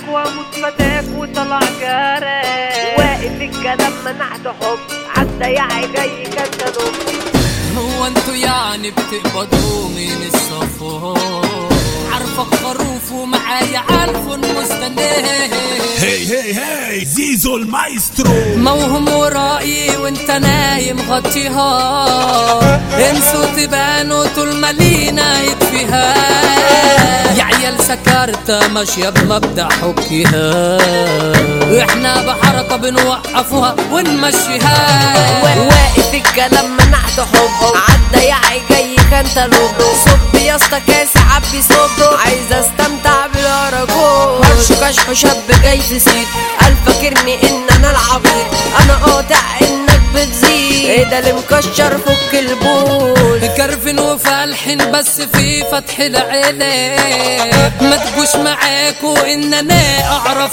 واموت فتاك وطلع جارك واقف الكلام منعت حب عدى يعي جاي كان تنوم هو انتوا يعني بتقبضوا من الصفار عارفك خروف ومعايا عالف مستنيه هي هي هي زيزو المايسترو موهم ورائي وانت نايم غطيها انسوا تبانوا طول ما لينا يكفيها يا عيال سكرت ماشية بمبدأ حكيها احنا بحركة بنوقفوها ونمشيها واقف الكلام منعت حب عدى يعي جاي كان تنوم صب يا اسطى كاس عبي صب عايز استمتع بالارجوز هرش كشف شاب جاي في سيد قال فاكرني ان انا العبيط انا قاطع انك بتزيد ايه ده اللي مكشر فك البوز كرفن وفالحين بس في فتح العينين ما تجوش معاكوا ان انا اعرف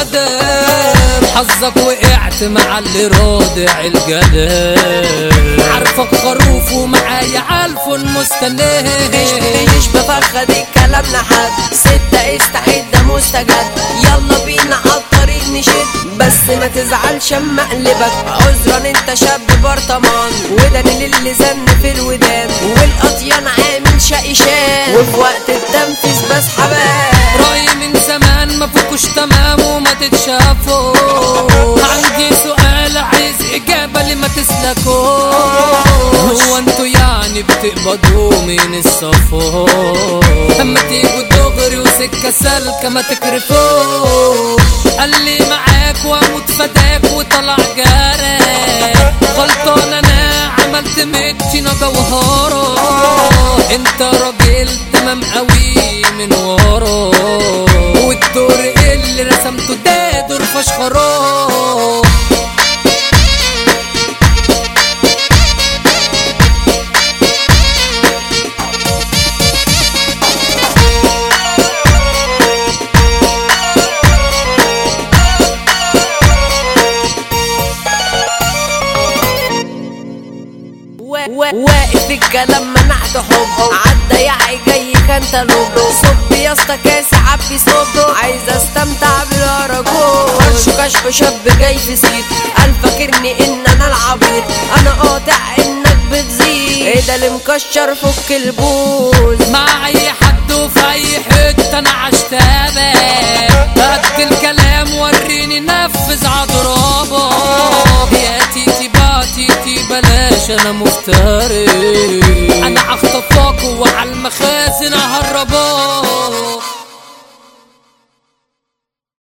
ادم حظك وقعت مع اللي رادع الجلال عارفك خروف ومعايا عالف مستنيه مش بفخد الكلام لحد ستة استعد ده مستجد يلا بينا عالطريق نشد بس ما تزعلش اما اقلبك عذرا انت شاب برطمان وداني اللي زن في الودان والقطيان عامل شقشان وفي وقت التنفيذ بسحبان رأيي من زمان ما فوقوش تمام وما تتشافوا عندي سؤال عايز إجابة لما تسلكوا هو انتوا يعني بتقبضوا من الصفار اما تيجوا دغري وسكة سالكة ما تكرفوا قال لي معاك واموت فداك وطلع جارك غلطان انا عملت متشينا جوهرة انت راجل تمام قوي من ورا والدور اللي رسمته ده دور فشخرة وا- وا- واقف الكلام منعت حب عدى يعي جاي كان تنوب صب يا اسطى كاس عبي صب عايز استمتع بالارجوز هرش كشف شاب جاي في سيد قال فاكرني ان انا العبيط انا قاطع انك بتزيد ايه ده اللي مكشر فك البوز مع اي حد وفي اي حته انا عشتابه قد الكلام وريني نفذ عضرابك يا تيتي باتيتي بلاش انا مفتري انا اخطفك وعلى المخازن اهربك